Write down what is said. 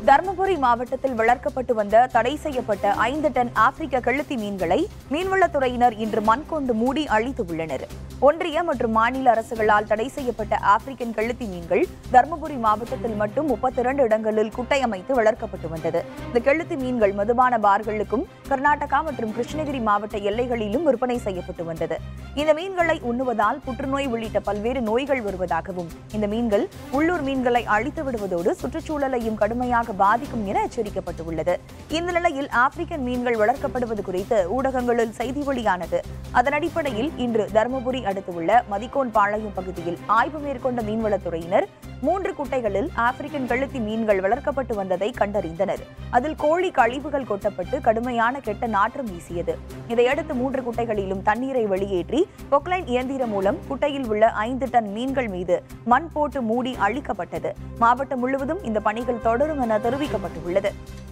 தருமபுரி மாவட்டத்தில் வளர்க்கப்பட்டு வந்த தடை செய்யப்பட்ட ஐந்து டன் ஆப்பிரிக்க கெளுத்தி மீன்களை மீன்வளத்துறையினர் இன்று மண் கொண்டு மூடி அழித்துள்ளனர் ஒன்றிய மற்றும் மாநில அரசுகளால் தடை செய்யப்பட்ட ஆப்பிரிக்கன் கெளுத்தி மீன்கள் தருமபுரி மாவட்டத்தில் மட்டும் முப்பத்தி இரண்டு இடங்களில் குட்டை அமைத்து வளர்க்கப்பட்டு வந்தது இந்த கெளுத்தி மீன்கள் மதுபான பார்களுக்கும் கர்நாடகா மற்றும் கிருஷ்ணகிரி மாவட்ட எல்லைகளிலும் விற்பனை செய்யப்பட்டு வந்தது இந்த மீன்களை உண்ணுவதால் புற்றுநோய் உள்ளிட்ட பல்வேறு நோய்கள் வருவதாகவும் இந்த மீன்கள் உள்ளூர் மீன்களை அழித்து விடுவதோடு சுற்றுச்சூழலையும் கடுமையாக பாதிக்கும் என எச்சரிக்கப்பட்டுள்ளது இந்த நிலையில் ஆப்பிரிக்கன் மீன்கள் வளர்க்கப்படுவது குறித்து ஊடகங்களில் செய்தி வெளியானது அதன் அடிப்படையில் இன்று தருமபுரி அடுத்துள்ள மதிக்கோன் பாளையம் பகுதியில் ஆய்வு மேற்கொண்ட மீன்வளத்துறையினர் மூன்று குட்டைகளில் ஆப்பிரிக்கன் கழுத்தி மீன்கள் வளர்க்கப்பட்டு வந்ததை கண்டறிந்தனர் அதில் கோழி கழிவுகள் கொட்டப்பட்டு கடுமையான கெட்ட நாற்றம் வீசியது இதையடுத்து மூன்று குட்டைகளிலும் தண்ணீரை வெளியேற்றி பொக்லைன் இயந்திரம் மூலம் குட்டையில் உள்ள ஐந்து டன் மீன்கள் மீது மண் போட்டு மூடி அழிக்கப்பட்டது மாவட்டம் முழுவதும் இந்த பணிகள் தொடரும் என தெரிவிக்கப்பட்டுள்ளது